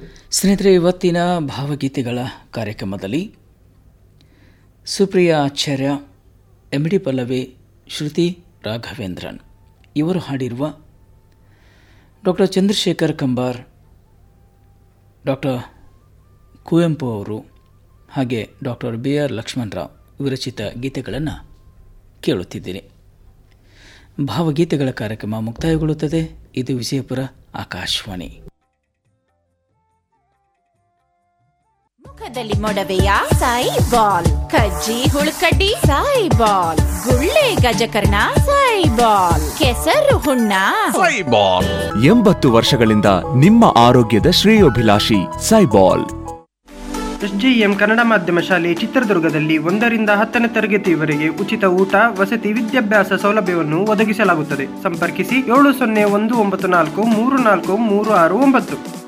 ಸ್ನೇಹಿತರೆ ಇವತ್ತಿನ ಭಾವಗೀತೆಗಳ ಕಾರ್ಯಕ್ರಮದಲ್ಲಿ ಸುಪ್ರಿಯಾ ಆಚಾರ್ಯ ಎಂ ಡಿ ಪಲ್ಲವಿ ಶ್ರುತಿ ರಾಘವೇಂದ್ರನ್ ಇವರು ಹಾಡಿರುವ ಡಾಕ್ಟರ್ ಚಂದ್ರಶೇಖರ್ ಕಂಬಾರ್ ಡಾಕ್ಟರ್ ಕುವೆಂಪು ಅವರು ಹಾಗೆ ಡಾಕ್ಟರ್ ಬಿ ಆರ್ ಲಕ್ಷ್ಮಣರಾವ್ ವಿರಚಿತ ಗೀತೆಗಳನ್ನು ಕೇಳುತ್ತಿದ್ದೀನಿ ಭಾವಗೀತೆಗಳ ಕಾರ್ಯಕ್ರಮ ಮುಕ್ತಾಯಗೊಳ್ಳುತ್ತದೆ ಇದು ವಿಜಯಪುರ ಆಕಾಶವಾಣಿ ಮುಖದಲ್ಲಿ ಮೊಡವೆಯ ಸಾಯಿ ಬಾಲ್ ಕಜ್ಜಿ ಹುಳುಕಡ್ಡಿ ಸಾಯಿ ಬಾಲ್ ಗುಳ್ಳೆ ಗಜಕರ್ಣ ಸಾಯಿ ಬಾಲ್ ಕೆಸರು ಹುಣ್ಣ ಸೈಬಾಲ್ ಎಂಬತ್ತು ವರ್ಷಗಳಿಂದ ನಿಮ್ಮ ಆರೋಗ್ಯದ ಶ್ರೇಯೋಭಿಲಾಷಿ ಸೈಬಾಲ್ ಎಸ್ಜೆಎಂ ಕನ್ನಡ ಮಾಧ್ಯಮ ಶಾಲೆ ಚಿತ್ರದುರ್ಗದಲ್ಲಿ ಒಂದರಿಂದ ಹತ್ತನೇ ತರಗತಿಯವರೆಗೆ ಉಚಿತ ಊಟ ವಸತಿ ವಿದ್ಯಾಭ್ಯಾಸ ಸೌಲಭ್ಯವನ್ನು ಒದಗಿಸಲಾಗುತ್ತದೆ ಸಂಪರ್ಕಿಸಿ ಏಳು ಸೊನ್ನೆ ಒಂದು ಒಂಬತ್ತು ನಾಲ್ಕು ಮೂರು ನಾಲ್ಕು ಮೂರು ಆರು ಒಂಬತ್ತು